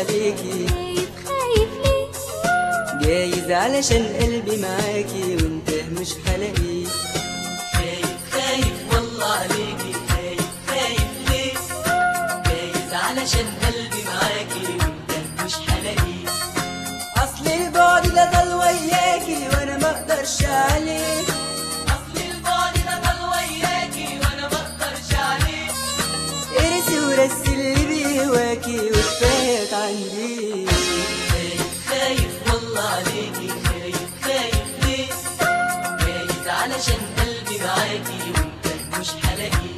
عليكي خايف خايف ليه جايز علشان قلبي معاكي وانت مش حلاقي خايف خايف والله عليكي خايف خايف ليه جايز علشان قلبي معاكي وانت مش حلاقي اصل البعد ده ضل وياكي وانا ما اقدرش عليه اصل البعد ده ضل وياكي وانا ما اقدرش عليه ارسي ورسي اللي بيهواكي وكفاية عندي خايف خايف والله عليكي خايف خايف ليه جايز علشان قلبي معاكي وانت مش حلاقي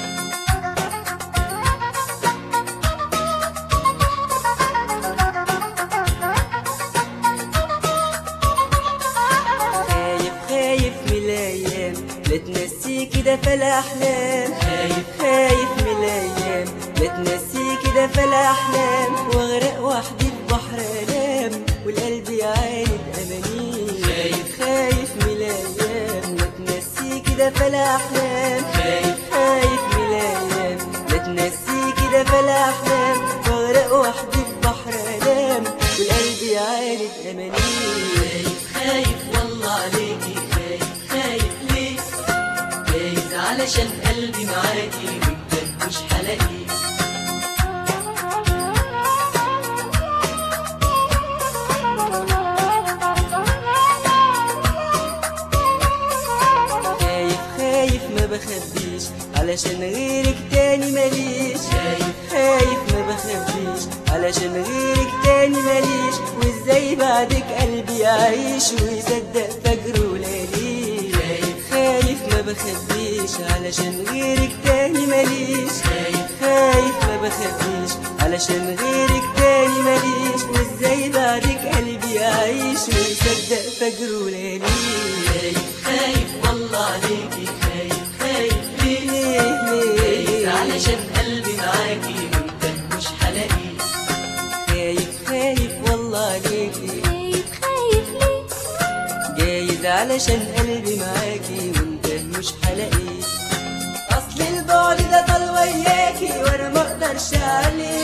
خايف خايف من الايام لا تنسيكي ده في الاحلام خايف خايف من الايام لا تنسيكي ده في الاحلام واغرق وحدي في بحر الام والقلب يعاند اماني خايف خايف من الايام لا تنسيكي ده في الاحلام خايف خايف من الايام لا تنسيكي ده في الاحلام واغرق وحدي في بحر الام والقلب يعاند اماني خايف خايف والله عليكي خايف خايف ليه جايز علشان قلبي معاكي وانت مش حلاقي خايف خايف ما بخبيش علشان غيرك تاني ماليش خايف خايف ما بخبيش علشان غيرك تاني ماليش وازاي بعدك قلبي يعيش ويصدق فجر وليالي خايف خايف ما بخبيش علشان غيرك تاني ماليش خايف خايف ما بخبيش علشان غيرك تاني ماليش وازاي بعدك قلبي يعيش ويصدق فجر وليالي خايف خايف والله عليكي خايف خايف ليه ليه جايز ليه علشان قلبي معاكي وانت مش حلاقي خايف خايف والله عليكي خايف خايف ليه جايز علشان قلبي معاكي وانت مش حلاقي اصل البعد ده طال وياكي وانا ما اقدرش عليه